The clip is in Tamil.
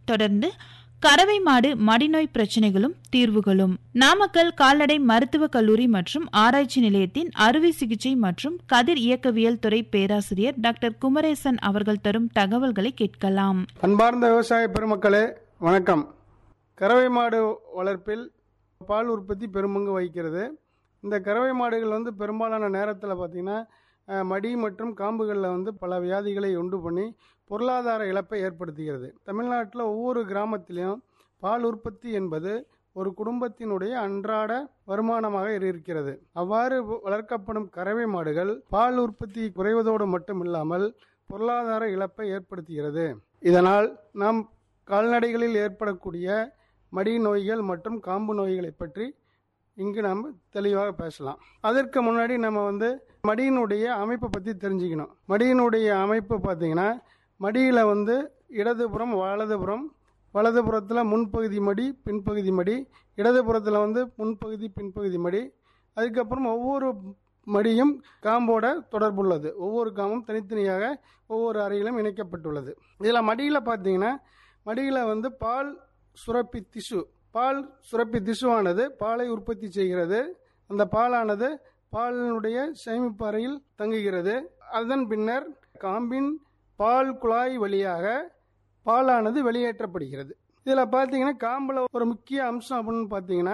தொடர்ந்து கறவை மாடு மடிநோய் பிரச்சனைகளும் தீர்வுகளும் நாமக்கல் கால்நடை மருத்துவக் கல்லூரி மற்றும் ஆராய்ச்சி நிலையத்தின் அறுவை சிகிச்சை மற்றும் கதிர் இயக்கவியல் துறை பேராசிரியர் டாக்டர் குமரேசன் அவர்கள் தரும் தகவல்களை கேட்கலாம் அன்பார்ந்த விவசாய பெருமக்களே வணக்கம் கறவை மாடு வளர்ப்பில் பால் உற்பத்தி பெரும்பங்கு வகிக்கிறது இந்த கறவை மாடுகள் வந்து பெரும்பாலான நேரத்தில் பார்த்திங்கன்னா அஹ், மடி மற்றும் காம்புகளில் வந்து பல வியாதிகளை உண்டு பண்ணி பொருளாதார இழப்பை ஏற்படுத்துகிறது தமிழ்நாட்டில் ஒவ்வொரு கிராமத்திலையும் பால் உற்பத்தி என்பது ஒரு குடும்பத்தினுடைய அன்றாட வருமானமாக இருக்கிறது அவ்வாறு வளர்க்கப்படும் கறவை மாடுகள் பால் உற்பத்தி குறைவதோடு மட்டுமில்லாமல் பொருளாதார இழப்பை ஏற்படுத்துகிறது இதனால் நாம் கால்நடைகளில் ஏற்படக்கூடிய மடி நோய்கள் மற்றும் காம்பு நோய்களை பற்றி இங்கு நாம் தெளிவாக பேசலாம் அதற்கு முன்னாடி நம்ம வந்து மடியினுடைய அமைப்பை பற்றி தெரிஞ்சுக்கணும் மடியினுடைய அமைப்பு பார்த்தீங்கன்னா மடியில் வந்து இடதுபுறம் வலதுபுறம் வலதுபுறத்தில் முன்பகுதி மடி பின்பகுதி மடி இடதுபுறத்தில் வந்து முன்பகுதி பின்பகுதி மடி அதுக்கப்புறம் ஒவ்வொரு மடியும் காம்போட தொடர்புள்ளது ஒவ்வொரு காம்பும் தனித்தனியாக ஒவ்வொரு அறையிலும் இணைக்கப்பட்டுள்ளது இதில் மடியில் பார்த்தீங்கன்னா மடியில் வந்து பால் சுரப்பி திசு பால் சுரப்பி திசுவானது பாலை உற்பத்தி செய்கிறது அந்த பாலானது பாலினுடைய சேமிப்பு அறையில் தங்குகிறது அதன் பின்னர் காம்பின் பால் குழாய் வழியாக பாலானது வெளியேற்றப்படுகிறது இதில் பார்த்தீங்கன்னா காம்பில் ஒரு முக்கிய அம்சம் அப்படின்னு பார்த்தீங்கன்னா